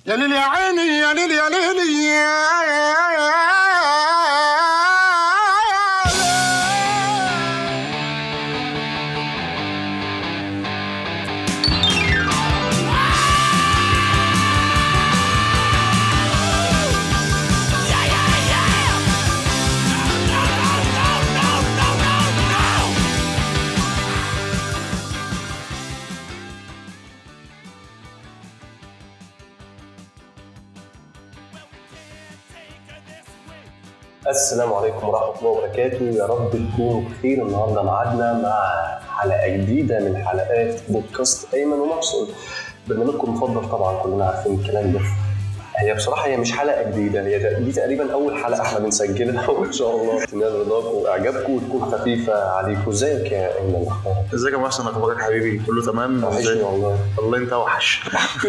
يا ليل يا عيني يا ليل يا ليل يا السلام عليكم ورحمة الله وبركاته يا رب تكونوا بخير النهاردة معادنا مع حلقة جديدة من حلقات بودكاست أيمن ومحسن برنامجكم المفضل طبعا كلنا عارفين الكلام ده هي بصراحة هي مش حلقة جديدة هي دي تقريبا أول حلقة احنا بنسجلها وإن شاء الله تنال رضاكم وإعجابكم وتكون خفيفة عليكم ازيك يا أيمن أخبارك؟ ازيك يا محسن اخبارك يا حبيبي كله تمام وحشني ازيك؟ والله والله انت وحش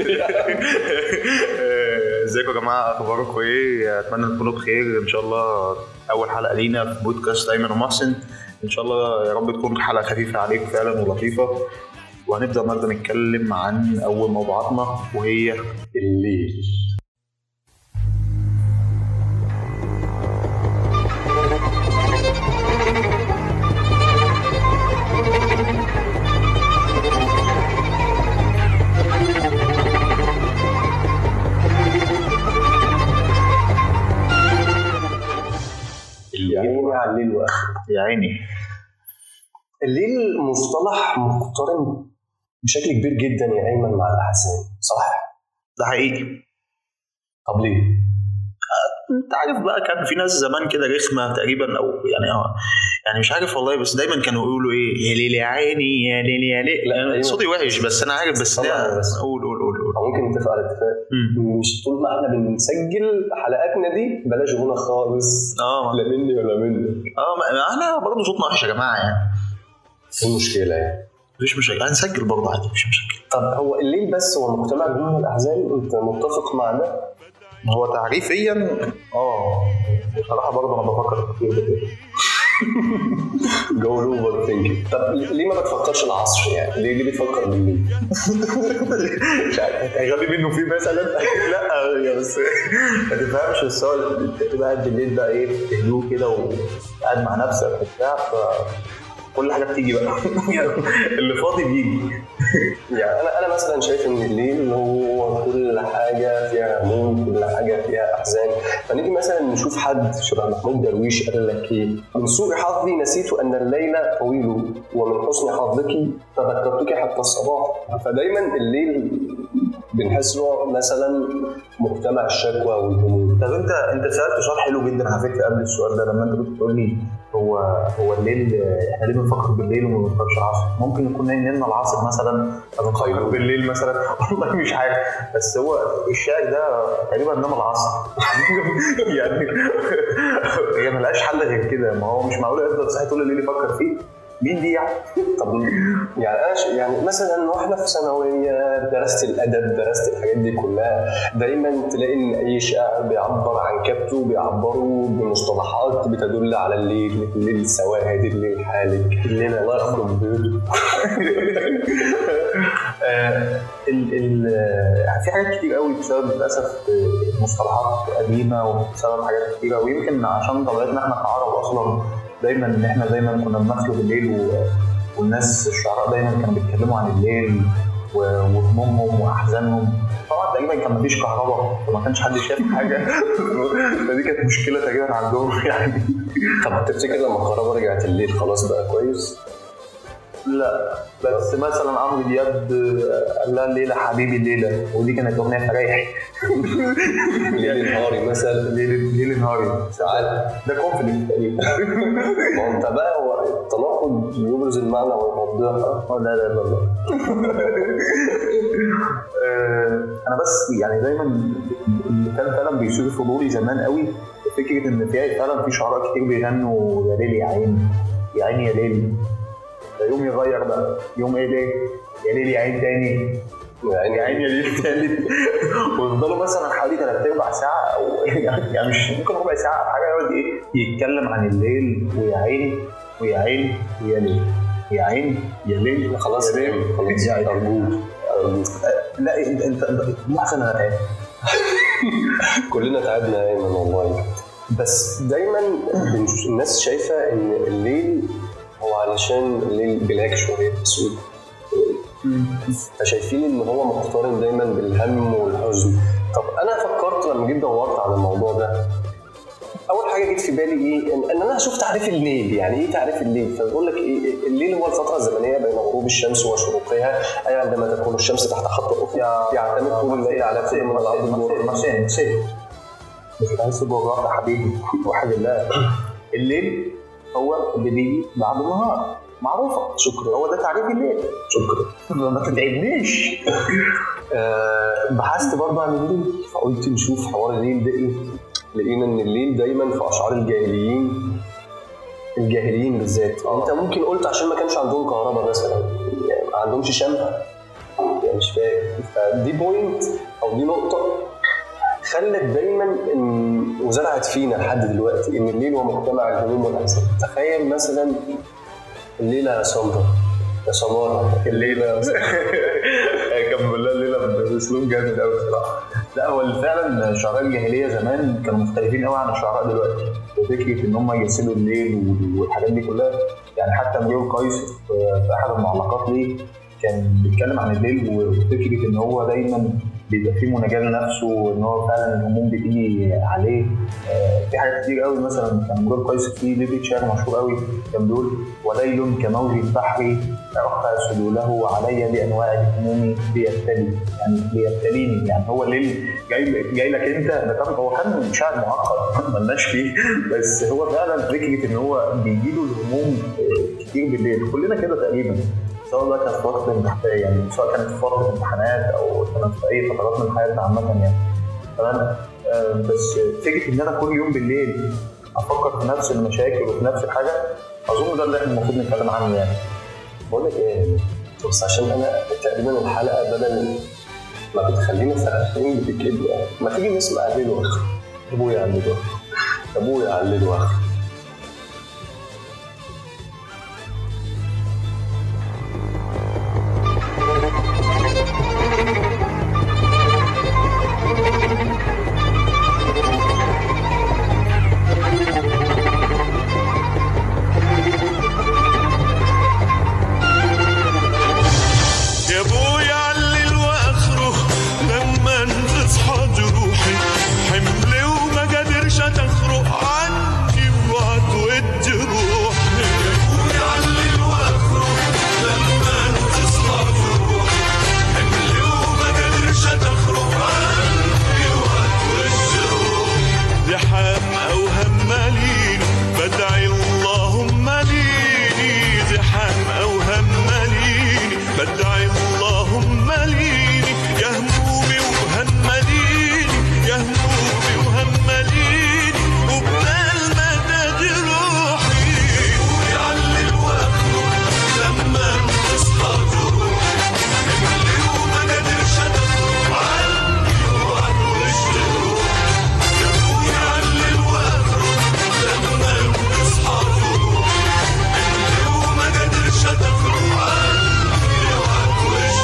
آه، ازيكم يا جماعه اخباركم ايه اتمنى تكونوا بخير ان شاء الله اول حلقه لينا في بودكاست ايمن ومحسن ان شاء الله يا رب تكون حلقه خفيفه عليكم فعلا ولطيفه وهنبدا النهارده نتكلم عن اول موضوعاتنا وهي الليل يعني على الليل وآخره يا عيني الليل مصطلح مقترن بشكل كبير جدا يا أيمن مع الأحزان صح؟ ده حقيقي طب ليه؟ انت عارف بقى كان في ناس زمان كده رخمه تقريبا او يعني اه يعني مش عارف والله بس دايما كانوا يقولوا ايه يا ليل يا عيني يا ليل يا ليل لا، أيوة. صوتي وحش بس انا عارف بس طبعاً ده بس. قول قول قول قول أو ممكن نتفق على اتفاق مم. مش طول ما احنا بنسجل حلقاتنا دي بلاش غنى خالص اه لا مني ولا منك اه ما ما احنا برضه صوتنا وحش يا جماعه يعني ايه المشكلة يعني؟ مفيش مشاكل هنسجل برضه عادي مفيش مشاكل طب هو الليل بس هو مجتمع بدون الأحزان أنت متفق مع ده؟ هو تعريفيا اه بصراحه برضه انا بفكر كتير كده جو اوفر ثينكينج طب ليه ما بتفكرش العصر يعني؟ ليه ليه بتفكر بالليل؟ مش عارف غبي منه فيه مثلا لا يا بس ما تفهمش بس هو انت بتبقى قاعد بالليل بقى ايه في هدوء كده وقاعد مع نفسك وبتاع ف كل حاجه بتيجي بقى اللي فاضي بيجي يعني انا انا مثلا شايف ان الليل هو كل حاجه فيها هموم كل حاجه فيها احزان فنيجي مثلا نشوف حد شبه محمود درويش قال لك ايه من سوء حظي نسيت ان الليل طويل ومن حسن حظك تذكرتك حتى الصباح فدايما الليل بنحس هو مثلا مجتمع الشكوى والهموم طب انت انت سالت سؤال حلو جدا على فكره قبل السؤال ده لما انت كنت بتقول لي هو هو الليل احنا ليه بنفكر بالليل وما بنفكرش العصر؟ ممكن نكون نمنا العصر مثلا فبنفكر بالليل مثلا والله مش عارف بس هو الشاعر ده تقريبا نام العصر يعني هي ملهاش حل غير كده ما هو مش معقول يفضل صاحي طول الليل يفكر فيه مين دي يعني؟ طب يعني انا ش- يعني مثلا واحنا في ثانويه درست الادب درست الحاجات دي كلها دايما تلاقي ان اي شاعر بيعبر عن كبته بيعبروا بمصطلحات بتدل على الليل الليل سواد الليل حالك الليل الله يخرب بيوته آه، ال ال آه، في حاجات كتير قوي بسبب للاسف آه، مصطلحات قديمه وبسبب حاجات كتير قوي يمكن عشان طبيعتنا احنا كعرب اصلا دايما ان احنا دايما كنا بنخلو بالليل و... والناس الشعراء دايما كانوا بيتكلموا عن الليل و- وهمومهم واحزانهم طبعا تقريبا كان مفيش كهرباء فما كانش حد شايف حاجه فدي كانت مشكله تقريبا عندهم يعني طب تفتكر لما الكهرباء رجعت الليل خلاص بقى كويس؟ لا بس مثلا عمرو دياب قال لها الليله حبيبي الليله ودي كانت اغنيه فريحي الليل نهاري مثلا ليل ليل نهاري ساعات ده كونفليكت تقريبا ما هو انت بقى هو التناقض يبرز المعنى ويوضحها اه لا لا لا لا آه، انا بس يعني دايما اللي كان فعلا بيثير فضولي زمان قوي فكره ان في فعلا في شعراء كتير بيغنوا يا ليل يا عين يا عين يا ليل ده يوم يغير بقى يوم ايه ليه يا ليل يا عين تاني يعني يا عين يا ليل تالت ويفضلوا مثلا حوالي ثلاث ارباع ساعه او يعني مش ممكن ربع ساعه او حاجه يقعد ايه يتكلم عن الليل ويا عين ويا عين ويا ليل يا عين يا ليل خلاص يا ليل خلاص يا عين ارجوك ارجوك لا انت انت انت محسن انا تاني كلنا تعبنا يا ايمن والله بس دايما بنش- الناس شايفه ان الليل هو علشان الليل بلاك شويه اسود فشايفين ان هو مقترن دايما بالهم والحزن طب انا فكرت لما جيت دورت على الموضوع ده اول حاجه جت في بالي ايه ان, إن انا اشوف تعريف الليل يعني ايه تعريف الليل فبقول لك ايه الليل هو الفتره الزمنيه بين غروب الشمس وشروقها اي عندما تكون الشمس تحت خط الافق يعتمد طول الليل على كل من الارض الجغرافية. نسيت نسيت مش عايز جغرافيا حبيبي وحاجة الله الليل هو اللي بيجي بعد النهار معروفة شكرا هو ده تعريف الليل شكرا ما تتعبنيش آه بحثت برضه عن الليل فقلت نشوف حوار الليل ده ايه لقينا ان الليل دايما في اشعار الجاهليين الجاهليين بالذات آه. انت ممكن قلت عشان ما كانش عندهم كهرباء مثلا يعني ما عندهمش شمع يعني مش فاهم فدي بوينت او دي نقطه خلت دايما ان وزرعت فينا لحد دلوقتي ان الليل هو مجتمع الهموم والاحزان تخيل مثلا الليله يا سمره يا سماره الليلة كان بالله الليلة بأسلوب جامد قوي بصراحة لا هو فعلا شعراء الجاهلية زمان كانوا مختلفين قوي عن الشعراء دلوقتي وفكرة إن هم يجسدوا الليل وال- والحاجات دي كلها يعني حتى امرؤ القيس في في أحد المعلقات ليه كان بيتكلم عن الليل وفكرة إن هو دايما بيبقى فيه مناجاة لنفسه وإن هو فعلا الهموم بتيجي عليه آه، في حاجات كتير قوي مثلا كان امرؤ القيس فيه ليه بيت شعر مشهور قوي كان بيقول وليل كموج البحر أرخى سدوله علي بأنواع الهموم ليبتلي يعني ليبتليني يعني هو الليل جاي جاي لك انت ده كان هو كان شعر معقد ملناش فيه بس هو فعلا فكره ان هو بيجي له الهموم آه، كتير بالليل كلنا كده تقريبا سواء بقى كانت في وقت الامتحان يعني سواء كانت في فتره امتحانات او كانت في اي فترات من حياتنا عامه يعني تمام آه، بس فكره ان انا كل يوم بالليل افكر في نفس المشاكل وفي نفس الحاجه اظن ده اللي احنا المفروض نتكلم عنه يعني بقول لك ايه بس عشان انا تقريبا الحلقه بدل ما بتخلينا فرحانين بتكئب يعني ما تيجي نسمع الليل واخر ابويا على الليل واخر ابويا على الليل واخر يا ابويا علل واخره لما تصحى جروحي حملي وما قادرش تخرق عني وعدوة جروحي يا ابويا علل واخره لما تصحى جروحي حملي وما قادرش تخرق عني وعدوة جروحي زحام او همالين بدعي اللهم ليني زحام او هماليني بدعي اللهم ليني يا همومي وهمليني يا همومي وهمليني وبدال ما جروحي ويعلل واخره لما تصحى جروحي حملي وما قادرش ادخل عني وعن وجه يا ابويا علل واخره لما تصحى جروحي حملي وما قادرش ادخل عني وعن وجه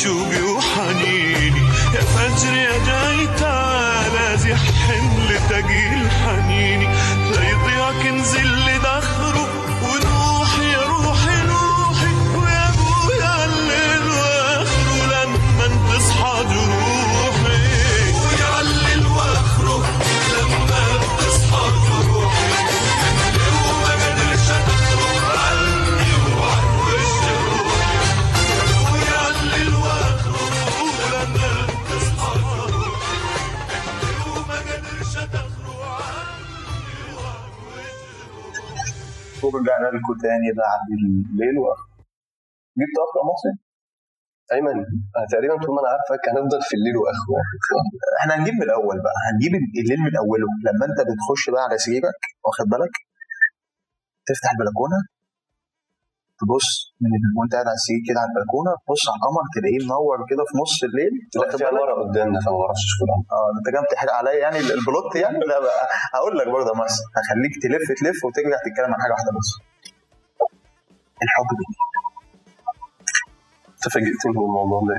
شوقي وحنيني يا فجر يا جاي تعالى زح حمل تقيل حنيني لا يضيع كنز اللي دخره وروحي يا روحي روحي ويا ابويا الليل واخره لما تصحى جروحي ويا الليل واخره لما تصحى جروحي وما قدرش تخرج عني وعن وش روحي ويا الليل واخره لما تصحى جروحي وما قدرش تخرج عني وعن وش ورجعنا لكم تاني بعد الليل واخر جبت اقرا مصري ايمن انا تقريبا طول ما انا عارفك هنفضل في الليل واخره احنا هنجيب من الاول بقى هنجيب الليل من اوله لما انت بتخش بقى على سريرك واخد بالك تفتح البلكونه تبص من وانت قاعد على السرير كده على البلكونه تبص على القمر تلاقيه منور كده في نص الليل لا واخد في بالك ورا قدامنا فما بعرفش اشوف القمر. اه انت كده بتحرق عليا يعني البلوت يعني لا بقى هقول لك برضه يا مارس هخليك تلف تلف وترجع تتكلم عن حاجه واحده بس الحب بالله انت فاجئتني بالموضوع ده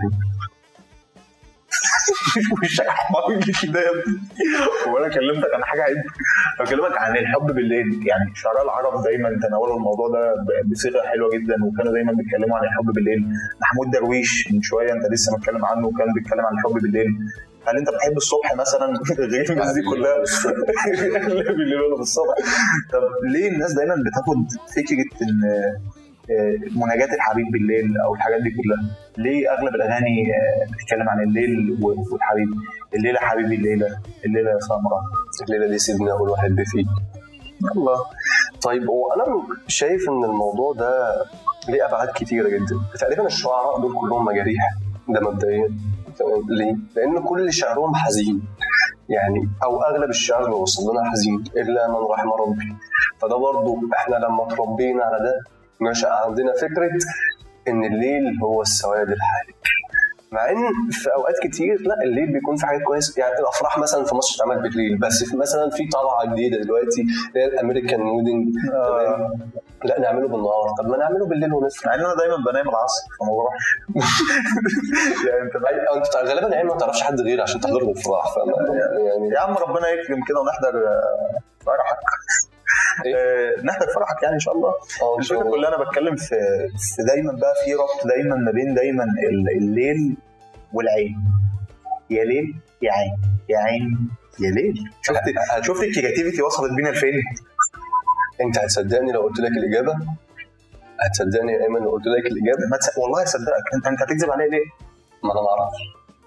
مش احمر كده يا ابني وانا كلمتك عن حاجه عيب بكلمك عن الحب بالليل يعني شعراء العرب دايما تناولوا الموضوع ده ب- بصيغه حلوه جدا وكانوا دايما بيتكلموا عن الحب بالليل محمود درويش من شويه انت لسه متكلم عنه وكان بيتكلم عن الحب بالليل هل انت بتحب الصبح مثلا غير الناس دي كلها لا بالليل ولا بالصبح طب ليه الناس دايما بتاخد فكره ان آه، مناجاة الحبيب بالليل او الحاجات دي كلها ليه اغلب الاغاني آه، بتتكلم عن الليل والحبيب الليله حبيبي الليله الليله يا سمره الليله دي سيدنا اول واحد بفيه الله طيب هو انا شايف ان الموضوع ده ليه ابعاد كتيره جدا تقريبا الشعراء دول كلهم مجاريح ده مبدئيا تمام ليه؟ لان كل شعرهم حزين يعني او اغلب الشعر اللي وصل لنا حزين الا من رحم ربي فده برضو احنا لما اتربينا على ده نشأ عندنا فكره ان الليل هو السواد الحالك مع ان في اوقات كتير لا الليل بيكون في حاجات كويسه يعني الافراح مثلا في مصر بتتعمل بالليل بس في مثلا في طلعه جديده دلوقتي اللي هي الامريكان ويدنج تمام لا نعمله بالنهار طب ما نعمله بالليل ونفرح مع ان انا دايما بنام العصر فما بروحش يعني انت أي- انت غالبا يعني ما تعرفش حد غير عشان تحضر الافراح فاهم يعني يا عم ربنا يكرم كده ونحضر آه، فرحك إيه؟ آه، نحضر فرحك يعني ان شاء الله اه ان شاء الفكره الله كلها انا بتكلم في, في دايما بقى في ربط دايما ما بين دايما ال- الليل والعين يا ليل يا عين يا عين يا ليل شفت شفت الكرياتيفيتي وصلت بينا لفين؟ انت هتصدقني لو قلت لك الاجابه هتصدقني يا ايمن لو قلت لك الاجابه ما تس... والله اصدقك انت انت هتكذب عليا ليه؟ ما انا ما اعرفش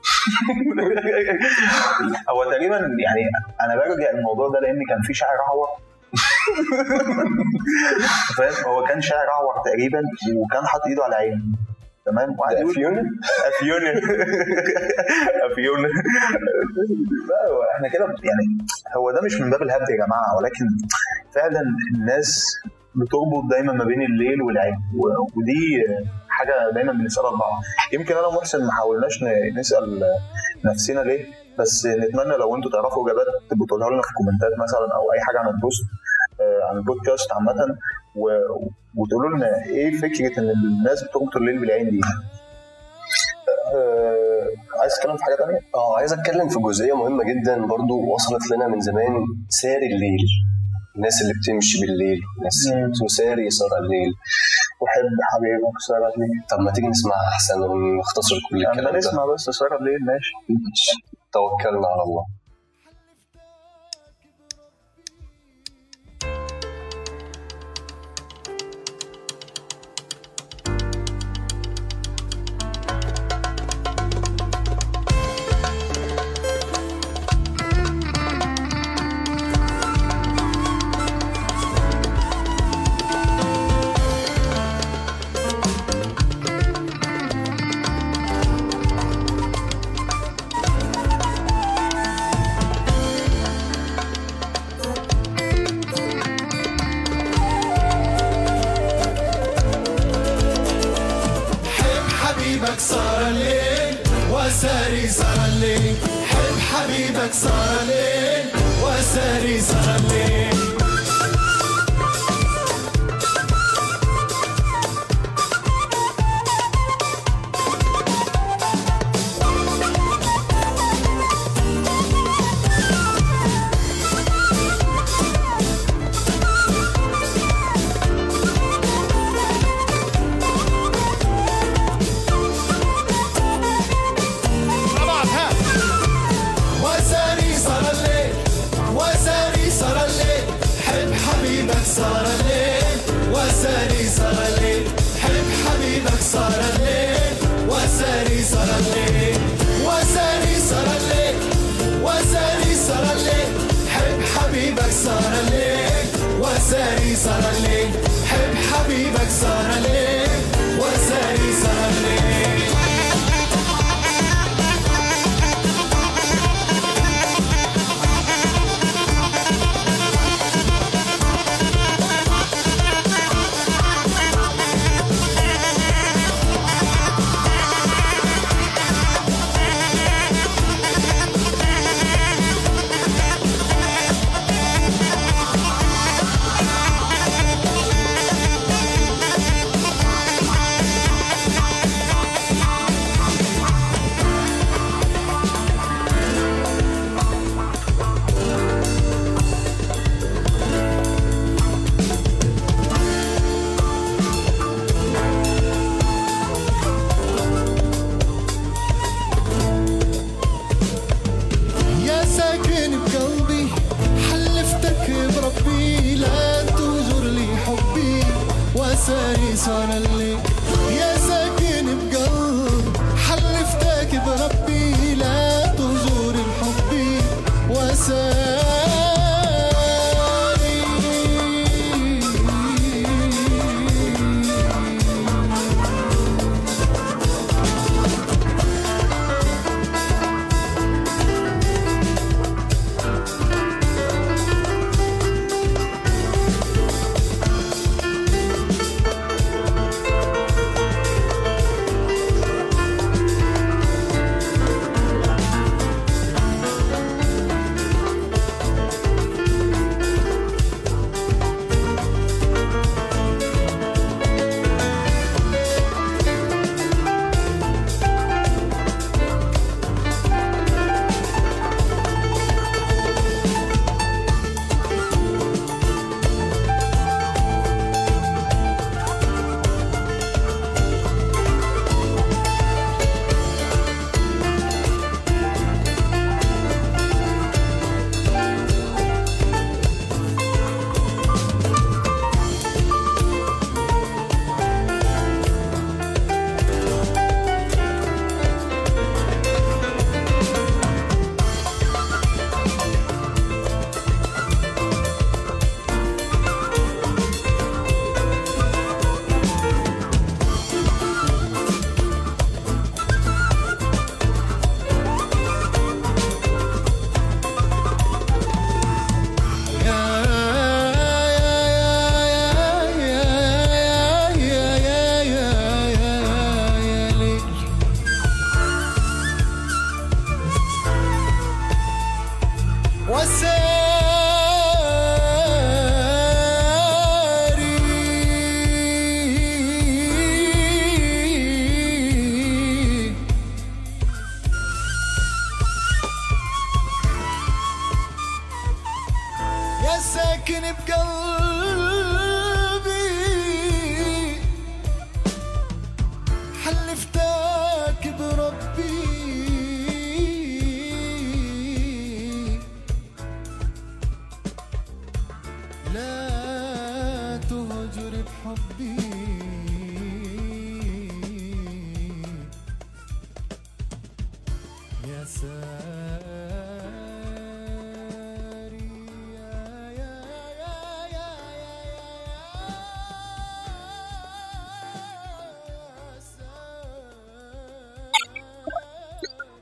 هو تقريبا يعني انا برجع الموضوع ده لان كان في شاعر اعور فاهم هو كان شاعر اعور تقريبا وكان حاطط ايده على عينه تمام وقعد ده يقول افيون افيون افيون لا هو احنا كده يعني هو ده مش من باب الهبد يا جماعه ولكن فعلا الناس بتربط دايما ما بين الليل والعين و- ودي حاجه دايما بنسالها لبعض يمكن انا ومحسن ما حاولناش ن- نسال نفسنا ليه بس نتمنى لو انتوا تعرفوا اجابات تبقوا تقولها لنا في الكومنتات مثلا او اي حاجه عن البوست آه، عن البودكاست عامه و- وتقولوا لنا ايه فكره ان الناس بتربط الليل بالعين دي آه، عايز تتكلم في حاجه تانية؟ اه عايز اتكلم في جزئيه مهمه جدا برضو وصلت لنا من زمان ساري الليل الناس اللي بتمشي بالليل الناس مم. تساري سهر الليل وحب حبيبك سهرة الليل طب ما تيجي نسمعها احسن ونختصر كل الكلام اما ده نسمع بس سهرة الليل ماشي توكلنا على الله حب حبيبك صار الليل وساري صار الليل حب حبيبك صار الليل وساري صار الليل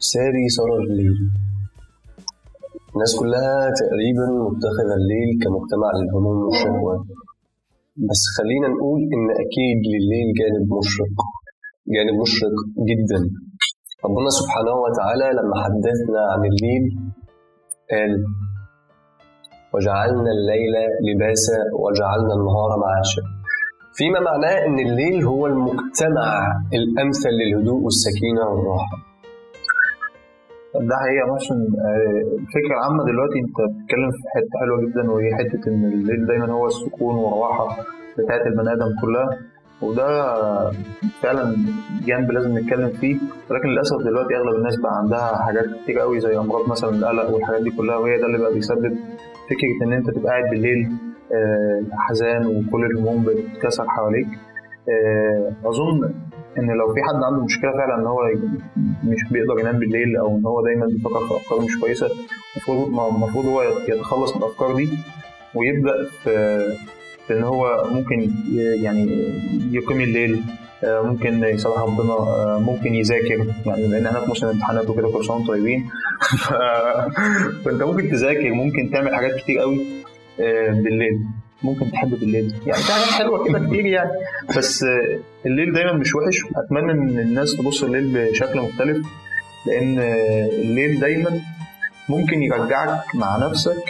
ساري سرى الليل الناس كلها تقريبا متخذة الليل كمجتمع للهموم والشهوة بس خلينا نقول إن أكيد لليل جانب مشرق جانب مشرق جدا ربنا سبحانه وتعالى لما حدثنا عن الليل قال وجعلنا الليل لباسا وجعلنا النهار معاشا فيما معناه ان الليل هو المجتمع الامثل للهدوء والسكينه والراحه ده حقيقة محسن آه، الفكرة العامة دلوقتي أنت بتتكلم في حتة حلوة جدا وهي حتة إن الليل دايما هو السكون والراحة بتاعت البني آدم كلها وده فعلا جانب لازم نتكلم فيه ولكن للأسف دلوقتي أغلب الناس بقى عندها حاجات كتير قوي زي أمراض مثلا القلق والحاجات دي كلها وهي ده اللي بقى بيسبب فكرة إن أنت تبقى قاعد بالليل آه، حزان وكل الهموم بتتكسر حواليك آه، أظن ان لو في حد عنده مشكله فعلا ان هو مش بيقدر ينام بالليل او ان هو دايما بيفكر في افكار مش كويسه المفروض المفروض هو يتخلص من الافكار دي ويبدا في في ان هو ممكن ي- يعني يقيم الليل آه، ممكن يسبح ربنا آه، ممكن يذاكر يعني لان احنا في موسم امتحانات وكده كل سنه وانتم طيبين ف- فانت ممكن تذاكر ممكن تعمل حاجات كتير قوي آه، بالليل ممكن تحب بالليل يعني في حاجات حلوه كده كتير يعني بس آه، الليل دايما مش وحش اتمنى ان الناس تبص الليل بشكل مختلف لان آه، الليل دايما ممكن يرجعك مع نفسك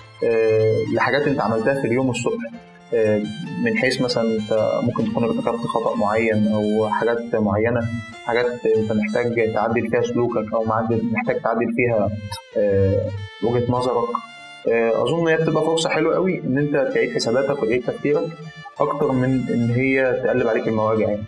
آه، لحاجات انت عملتها في اليوم الصبح آه، من حيث مثلا انت ممكن تكون ارتكبت خطا معين او حاجات معينه حاجات انت محتاج تعدل فيها سلوكك او معدل محتاج تعدل فيها آه، وجهه نظرك آه، اظن هي بتبقى فرصه حلوه قوي ان انت تعيد حساباتك وتعيد تفكيرك اكتر من ان هي تقلب عليك المواجع يعني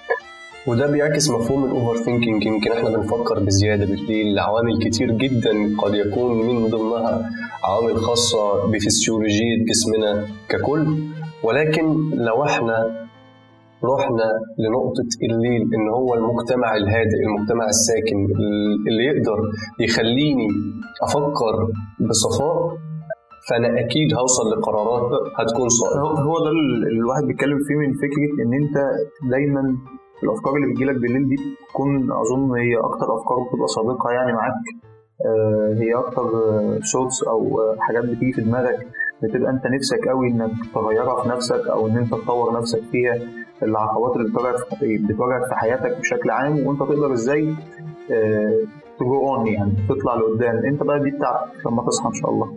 وده بيعكس مفهوم الاوفر ثينكينج يمكن احنا بنفكر بزياده بالليل لعوامل كتير جدا قد يكون من ضمنها عوامل خاصه بفسيولوجيه جسمنا ككل ولكن لو احنا رحنا لنقطة الليل إن هو المجتمع الهادئ المجتمع الساكن اللي يقدر يخليني أفكر بصفاء فأنا أكيد هوصل لقرارات هتكون صائبة هو هو ده ال- الواحد بيتكلم فيه من فكره ان انت دايما الافكار اللي بتجيلك بالليل دي بتكون اظن هي اكتر افكار بتبقى صادقه يعني معاك آه، هي اكتر صوتس او آه، حاجات بتيجي في دماغك بتبقى انت نفسك قوي انك تغيرها في نفسك او ان انت تطور نفسك فيها العقبات اللي بتواجهك في- بتواجهك في حياتك بشكل عام وانت تقدر ازاي تجو اون يعني تطلع لقدام انت بقى دي بتاعتك لما تصحى ان شاء الله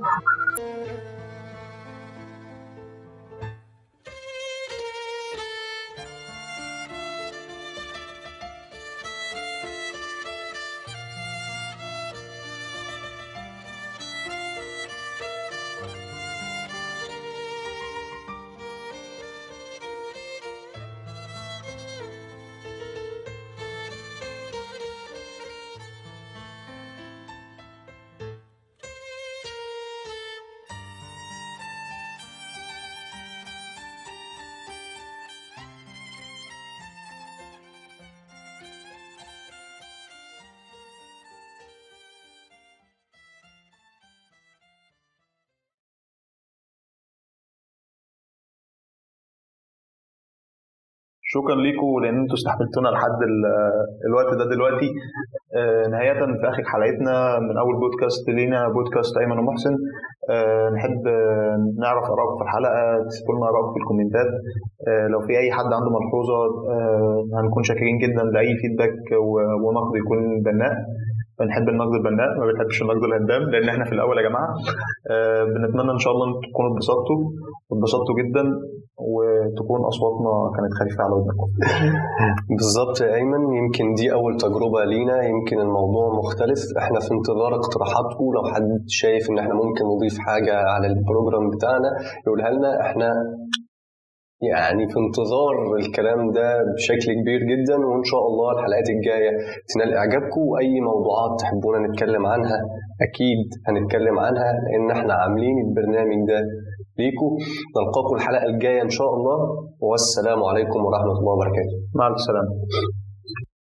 شكرا لكم لان انتوا استحملتونا لحد ال- الوقت ده دلوقتي آه، نهاية في آخر حلقتنا من أول بودكاست لينا بودكاست أيمن ومحسن آه، نحب آه، نعرف آرائكم في الحلقة تسيبوا لنا آرائكم في الكومنتات آه، لو في أي حد عنده ملحوظة آه، هنكون شاكرين جدا لأي فيدباك و- ونقد يكون بناء بنحب النقد البناء ما بنحبش النقد الهدام لان احنا في الاول يا جماعه آه، بنتمنى ان شاء الله انكم تكونوا اتبسطتوا واتبسطتوا جدا وتكون اصواتنا كانت خفيفه على ودنكم بالظبط يا ايمن يمكن دي اول تجربه لينا يمكن الموضوع مختلف احنا في انتظار اقتراحاتكم لو حد شايف ان احنا ممكن نضيف حاجه على البروجرام بتاعنا يقولها لنا احنا يعني في انتظار الكلام ده بشكل كبير جدا وان شاء الله الحلقات الجايه تنال اعجابكم واي موضوعات تحبونا نتكلم عنها اكيد هنتكلم عنها لان احنا عاملين البرنامج ده ليكم نلقاكم الحلقه الجايه ان شاء الله والسلام عليكم ورحمه الله وبركاته مع السلامه